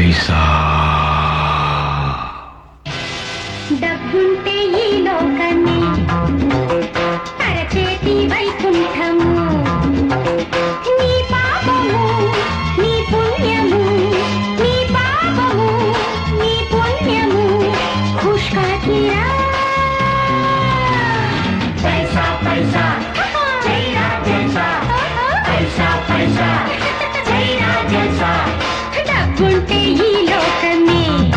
పైసా డబ్బుంటే ఈ లోకమే అరచేతి వైకుంఠము నీ పాపము నీ పుణ్యము నీ పాపము నీ పుణ్యము ఖుష్కాకిరా పైసా పైసా చైనా జల్సా పైసా పైసా చైనా జల్సా డబ్బుంటే ఈ లోకమే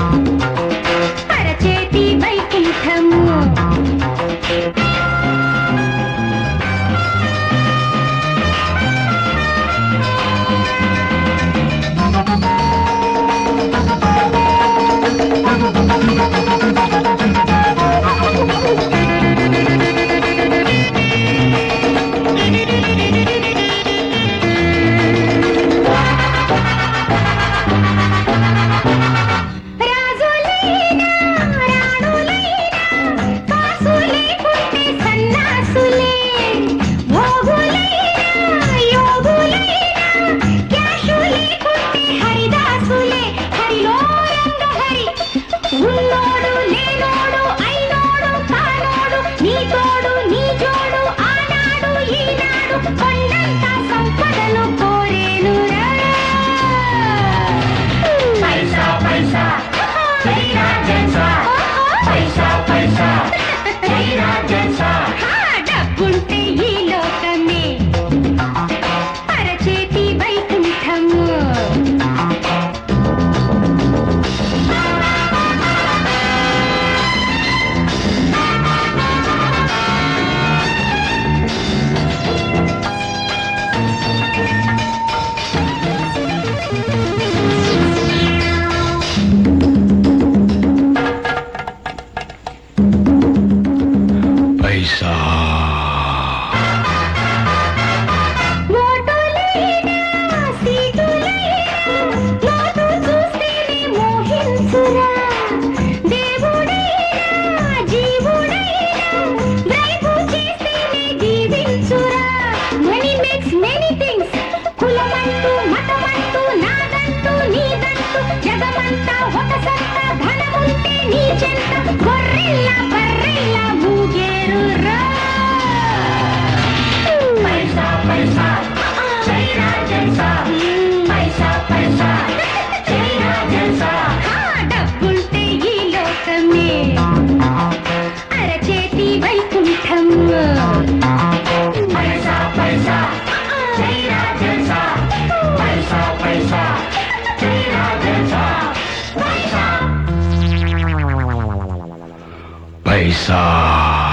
అరచేతి వైకుంఠము రాజులైనా రాణులైనా కాసులే పుట్టే సన్నాసులే భోగులైనా యోగులైనా క్యాషులే పుట్టే హరిదాసులే హరిలో రంగ హరి ఉన్నోడు లేనోడు అయినోడు కానోడు నీ తోడు నీ జోడు ఆనాడు ఈనాడు కొండంత సంపదను కోరేనురా పైసా పైసా చైనా జల్సా పైసా పైసా చైనా జల్సా ఆ డబ్బుంటే ఈ లోకమే అరచేతి వైకుంఠము పైసా ఓటులైనా సీటులైనా నోటు చూస్తేనే మోహించురా దేవుడైనా జీవుడైనా వైపు చేస్తేనే జీవించురా మనీ మేక్స్ మెనీ థింగ్స్ కులమంటూ మతమంటూ నాదంటూ నీదంటూ జగమంతా ఒక సత్తా ధనముంటే నీ చెంత గొర్రెల్లా బర్రెల్లా ఊగేరురా పైసా పైసా చైనా జల్సా పైసా పైసా చైనా జల్సా ఆ డబ్బుంటే ఈ లోకమే అరచేతి వైకుంఠం పైసా పైసా చైనా జల్సా పైసా పైసా చైనా జల్సా పైసా పైసా